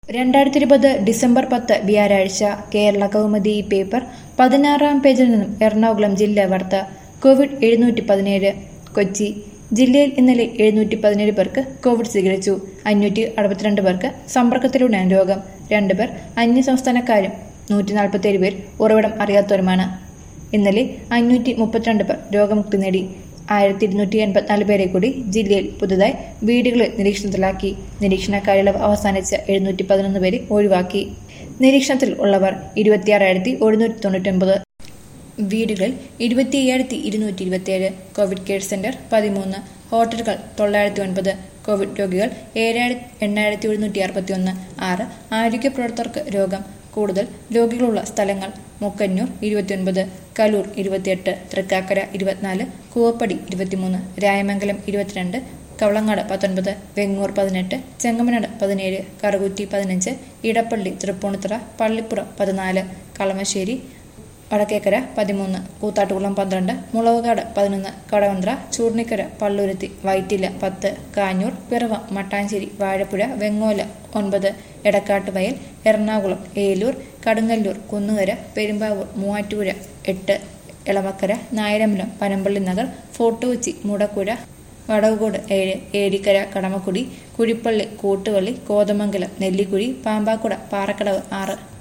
രണ്ടായിരത്തി ഇരുപത് ഡിസംബർ പത്ത് വ്യാഴാഴ്ച കേരള കൗമുദി ഈ പേപ്പർ പതിനാറാം പേജിൽ നിന്നും എറണാകുളം ജില്ലാ വാർത്ത കോവിഡ് എഴുന്നൂറ്റി പതിനേഴ് കൊച്ചി ജില്ലയിൽ ഇന്നലെ എഴുന്നൂറ്റി പതിനേഴ് പേർക്ക് കോവിഡ് സ്ഥിരീകരിച്ചു അഞ്ഞൂറ്റി അറുപത്തിരണ്ട് പേർക്ക് സമ്പർക്കത്തിലൂടെയാണ് രോഗം രണ്ടുപേർ അന്യസംസ്ഥാനക്കാരും നൂറ്റി നാൽപ്പത്തിയേഴ് പേർ ഉറവിടം അറിയാത്തവരുമാണ് ഇന്നലെ അഞ്ഞൂറ്റി മുപ്പത്തിരണ്ട് പേർ രോഗമുക്തി നേടി ആയിരത്തി ഇരുന്നൂറ്റി എൺപത്തിനാല് പേരെ കൂടി ജില്ലയിൽ പുതുതായി വീടുകളിൽ നിരീക്ഷണത്തിലാക്കി നിരീക്ഷണ കാലയളവ് അവസാനിച്ച എഴുന്നൂറ്റി പതിനൊന്ന് പേരെ ഒഴിവാക്കി നിരീക്ഷണത്തിൽ ഉള്ളവർ ഇരുപത്തിയാറായിരത്തി ഒരുന്നൂറ്റി തൊണ്ണൂറ്റൊമ്പത് വീടുകളിൽ ഇരുപത്തി അയ്യായിരത്തി ഇരുന്നൂറ്റി ഇരുപത്തിയേഴ് കോവിഡ് കെയർ സെന്റർ പതിമൂന്ന് ഹോട്ടലുകൾ തൊള്ളായിരത്തി ഒൻപത് കോവിഡ് രോഗികൾ ഏഴായിരത്തി എണ്ണായിരത്തി എഴുന്നൂറ്റി അറുപത്തി ഒന്ന് ആറ് ആരോഗ്യ പ്രവർത്തകർക്ക് രോഗം കൂടുതൽ രോഗികളുള്ള സ്ഥലങ്ങൾ മുക്കന്നൂർ ഇരുപത്തിയൊൻപത് കലൂർ ഇരുപത്തിയെട്ട് തൃക്കാക്കര ഇരുപത്തിനാല് കൂവപ്പടി ഇരുപത്തിമൂന്ന് രായമംഗലം ഇരുപത്തിരണ്ട് കവളങ്ങാട് പത്തൊൻപത് വെങ്ങൂർ പതിനെട്ട് ചെങ്ങമനാട് പതിനേഴ് കറുകുറ്റി പതിനഞ്ച് ഇടപ്പള്ളി തൃപ്പൂണിത്തുറ പള്ളിപ്പുറം പതിനാല് കളമശ്ശേരി വടക്കേക്കര പതിമൂന്ന് കൂത്താട്ടുകുളം പന്ത്രണ്ട് മുളവുകാട് പതിനൊന്ന് കടവന്ത്ര ചൂർണിക്കര പള്ളുരുത്തി വൈറ്റില പത്ത് കാഞ്ഞൂർ പിറവ മട്ടാഞ്ചേരി വാഴപ്പുഴ വെങ്ങോല ഒൻപത് എടക്കാട്ട് വയൽ എറണാകുളം ഏലൂർ കടുങ്ങല്ലൂർ കുന്നുകര പെരുമ്പാവൂർ മൂവാറ്റുപുഴ എട്ട് എളമക്കര നായരമ്പലം പനമ്പള്ളി നഗർ ഫോർട്ട് കൊച്ചി മുടക്കുഴ വടവുകോട് ഏഴ് ഏരിക്കര കടമക്കുടി കുഴിപ്പള്ളി കൂട്ടുവള്ളി കോതമംഗലം നെല്ലിക്കുഴി പാമ്പാക്കുട പാറക്കടവ് ആറ്